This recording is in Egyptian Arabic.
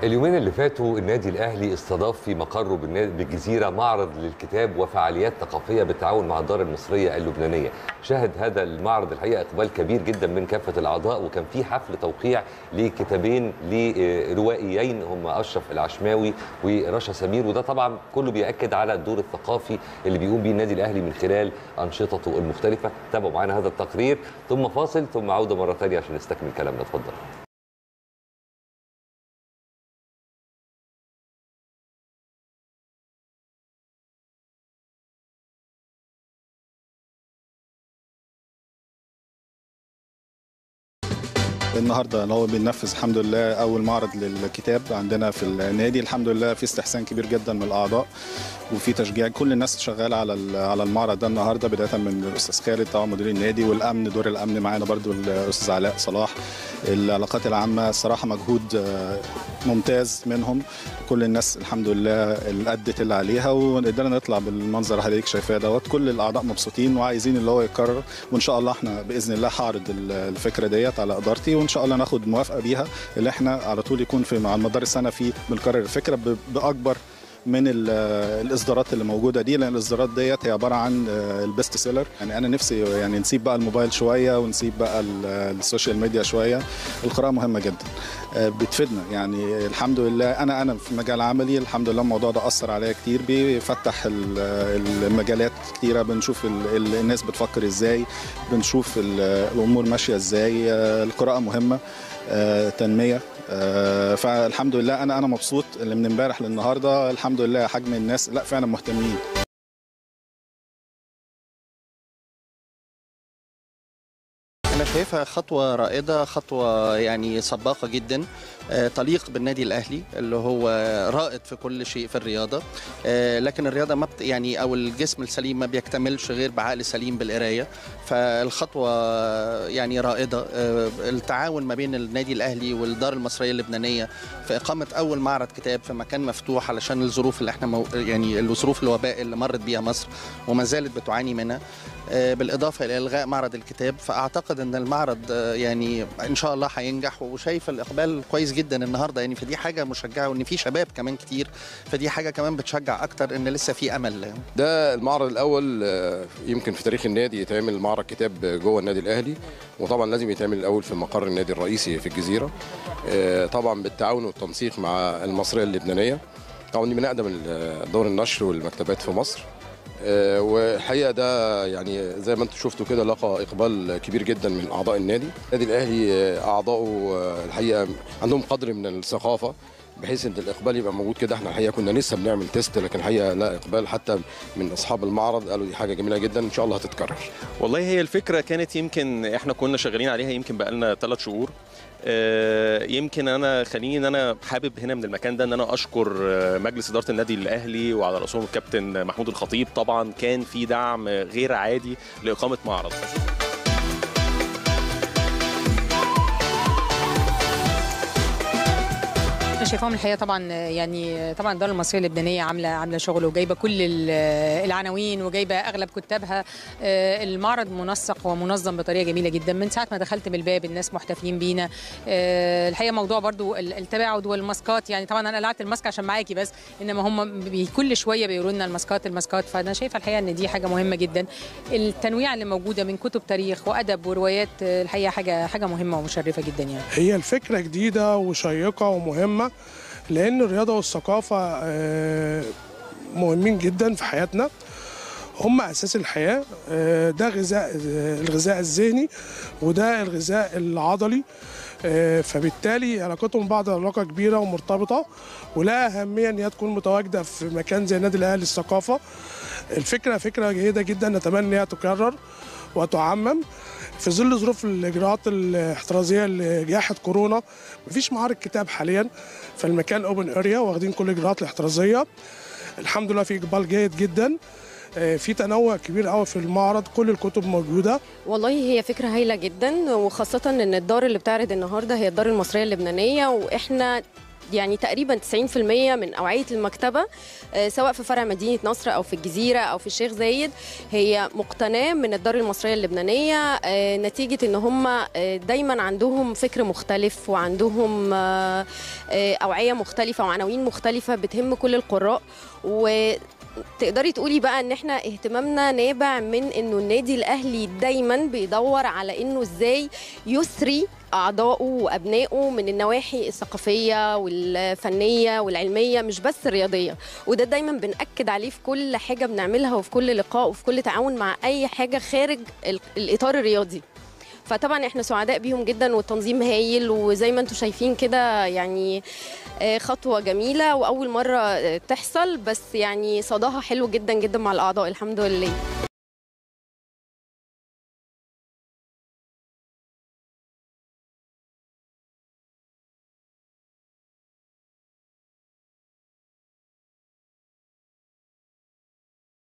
اليومين اللي فاتوا النادي الاهلي استضاف في مقره بالنا- بالجزيره معرض للكتاب وفعاليات ثقافيه بالتعاون مع الدار المصريه اللبنانيه شهد هذا المعرض الحقيقه اقبال كبير جدا من كافه الاعضاء وكان في حفل توقيع لكتابين لروائيين هم اشرف العشماوي ورشا سمير وده طبعا كله بياكد على الدور الثقافي اللي بيقوم بيه النادي الاهلي من خلال انشطته المختلفه تابعوا معانا هذا التقرير ثم فاصل ثم عوده مره ثانيه عشان نستكمل كلامنا اتفضل النهارده اللي هو بننفذ الحمد لله اول معرض للكتاب عندنا في النادي الحمد لله في استحسان كبير جدا من الاعضاء وفي تشجيع كل الناس شغاله على ال- على المعرض ده النهارده بدايه من الاستاذ خالد طبعا مدير النادي والامن دور الامن معانا برضو الاستاذ علاء صلاح العلاقات العامه الصراحه مجهود آه، ممتاز منهم كل الناس الحمد لله اللي ادت اللي عليها وقدرنا نطلع بالمنظر اللي حضرتك شايفاه دوت كل الاعضاء مبسوطين وعايزين اللي هو يتكرر وان شاء الله احنا باذن الله هعرض ال- الفكره ديت على ادارتي وان شاء الله ناخد موافقه بيها اللي احنا على طول يكون في على مدار السنه في بنكرر الفكره ب- باكبر من ال- الاصدارات اللي موجوده دي لان الاصدارات ديت هي عباره عن آه، البيست سيلر يعني انا نفسي يعني نسيب بقى الموبايل شويه ونسيب بقى ال- السوشيال ميديا شويه القراءه مهمه جدا آه، بتفيدنا يعني الحمد لله انا انا في مجال عملي الحمد لله الموضوع ده اثر عليا كتير بيفتح ال- المجالات كتيره بنشوف ال- ال- الناس بتفكر ازاي بنشوف ال- الامور ماشيه ازاي آه، القراءه مهمه آه، تنميه آه، فالحمد لله انا انا مبسوط اللي من امبارح للنهارده الحمد لله حجم الناس لا فعلا مهتمين أنا شايفها خطوة رائدة خطوة يعني سباقة جدا آه، تليق بالنادي الأهلي اللي هو رائد في كل شيء في الرياضة آه، لكن الرياضة ما بت يعني أو الجسم السليم ما بيكتملش غير بعقل سليم بالقراية فالخطوة يعني رائدة آه، التعاون ما بين النادي الأهلي والدار المصرية اللبنانية في إقامة أول معرض كتاب في مكان مفتوح علشان الظروف اللي احنا مو يعني الظروف الوباء اللي مرت بيها مصر وما زالت بتعاني منها آه، بالإضافة إلى إلغاء معرض الكتاب فأعتقد أن المعرض آه، يعني إن شاء الله هينجح وشايف الإقبال كويس جدا النهاردة يعني فدي حاجة مشجعة وإن في شباب كمان كتير فدي حاجة كمان بتشجع أكتر إن لسه في أمل ده المعرض الاول آه، يمكن في تاريخ النادي يتعمل معرض كتاب جوه النادي الاهلي وطبعا لازم يتعمل الاول في مقر النادي الرئيسي في الجزيره آه، طبعا بالتعاون والتنسيق مع المصريه اللبنانيه طبعا دي من اقدم ال- دور النشر والمكتبات في مصر آه، والحقيقه ده يعني زي ما انتم شفتوا كده لقى اقبال كبير جدا من اعضاء النادي النادي الاهلي آه، اعضائه آه، الحقيقه عندهم قدر من الثقافه بحيث ان الاقبال يبقى موجود كده احنا الحقيقه كنا لسه بنعمل تيست لكن الحقيقه لا اقبال حتى من اصحاب المعرض قالوا دي حاجه جميله جدا ان شاء الله هتتكرر والله هي الفكره كانت يمكن احنا كنا شغالين عليها يمكن بقالنا ثلاث شهور آه، يمكن انا خليني ان انا حابب هنا من المكان ده ان انا اشكر آه، مجلس اداره النادي الاهلي وعلى راسهم الكابتن محمود الخطيب طبعا كان في دعم غير عادي لاقامه معرض انا شايفاهم الحقيقه طبعا يعني طبعا الدار المصريه اللبنانيه عامله عامله شغل وجايبه كل ال- العناوين وجايبه اغلب كتابها آه، المعرض منسق ومنظم بطريقه جميله جدا من ساعه ما دخلت من الباب الناس محتفين بينا آه، الحقيقه موضوع برضو ال- التباعد والماسكات يعني طبعا انا قلعت الماسك عشان معاكي بس انما هم بي- كل شويه بيقولوا لنا الماسكات الماسكات فانا شايفه الحقيقه ان دي حاجه مهمه جدا التنويع اللي موجوده من كتب تاريخ وادب وروايات آه، الحقيقه حاجه حاجه مهمه ومشرفه جدا يعني هي الفكرة جديدة وشيقة ومهمة لأن الرياضة والثقافة آه، مهمين جدا في حياتنا هم أساس الحياة آه، ده غذاء آه، الغذاء الذهني وده الغذاء العضلي آه، فبالتالي علاقتهم ببعض علاقة كبيرة ومرتبطة ولا أهمية إن هي تكون متواجدة في مكان زي نادي الأهلي الثقافة الفكرة فكرة جيدة جدا نتمنى إن هي تكرر وتعمم في ظل ظروف الاجراءات الاحترازيه لجائحه كورونا مفيش معارض كتاب حاليا فالمكان اوبن اريا واخدين كل الاجراءات الاحترازيه الحمد لله في اقبال جيد جدا آه، في تنوع كبير قوي في المعرض كل الكتب موجوده والله هي فكرة هايلة جدا وخاصة ان الدار اللي بتعرض النهاردة هي الدار المصرية اللبنانية واحنا يعني تقريبا 90% من اوعيه المكتبه آه، سواء في فرع مدينه نصر او في الجزيره او في الشيخ زايد هي مقتناه من الدار المصريه اللبنانيه آه، نتيجه ان هم آه، دايما عندهم فكر مختلف وعندهم آه، آه، اوعيه مختلفه وعناوين مختلفه بتهم كل القراء وتقدري تقولي بقى ان احنا اهتمامنا نابع من انه النادي الاهلي دايما بيدور على انه ازاي يسري اعضائه وابنائه من النواحي الثقافيه والفنيه والعلميه مش بس الرياضيه وده دايما بناكد عليه في كل حاجه بنعملها وفي كل لقاء وفي كل تعاون مع اي حاجه خارج ال- الاطار الرياضي فطبعا احنا سعداء بيهم جدا والتنظيم هايل وزي ما انتم شايفين كده يعني آه، خطوه جميله واول مره آه، تحصل بس يعني صداها حلو جدا جدا مع الاعضاء الحمد لله